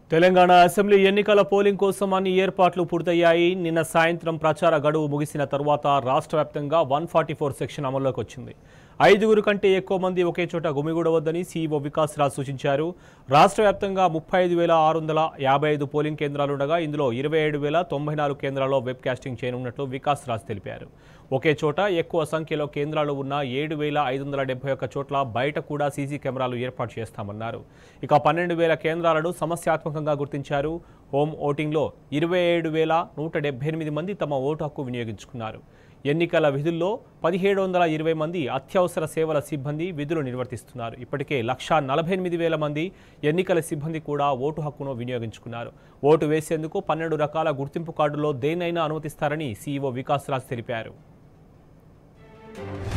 Telangana assembly ఎన్నికల polling కోసం అన్ని ఏర్పాట్లు పూర్తయ్యాయి నిన్న సాయంత్రం ప్రచార గడువు ముగిసిన తరువాత రాష్ట్ర వ్యాప్తంగా వన్ ఫార్టీ ఫోర్ సెక్షన్ అమల్లోకి వచ్చింది ఐదుగురు కంటే ఎక్కువ మంది ఒకే చోట గుమిగూడవద్దని సీఈఓ వికాస్ రాజ్ సూచించారు రాష్ట్ర వ్యాప్తంగా ముప్పై ఐదు వేల ఆరు వందల యాభై ఐదు పోలింగ్ కేంద్రాలు ఉండగా ఇందులో ఇరవై ఏడు వేల తొంభై నాలుగు కేంద్రాల్లో వెబ్ కాస్టింగ్ చేయనున్నట్లు వికాస్ రాజ్ తెలిపారు ఒకే చోట ఎక్కువ సంఖ్యలో కేంద్రాలు ఉన్న ఏడు వేల ఐదు వందల డెబ్బై ఒక్క చోట్ల బయట కూడా సీసీ కెమెరాలు ఏర్పాటు చేస్తామన్నారు ఇక పన్నెండు వేల కేంద్రాలను సమస్యాత్మకంగా గుర్తించారు హోమ్ ఓటింగ్లో ఇరవై ఏడు వేల నూట డెబ్బై ఎనిమిది మంది తమ ఓటు హక్కు వినియోగించుకున్నారు ఎన్నికల విధుల్లో పదిహేడు వందల ఇరవై మంది అత్యవసర సేవల సిబ్బంది విధులు నిర్వర్తిస్తున్నారు ఇప్పటికే లక్షా నలభై ఎనిమిది వేల మంది ఎన్నికల సిబ్బంది కూడా ఓటు హక్కును వినియోగించుకున్నారు ఓటు వేసేందుకు పన్నెండు రకాల గుర్తింపు కార్డులో దేన్నైనా అనుమతిస్తారని సీఈఓ వికాస్ రాజ్ తెలిపారు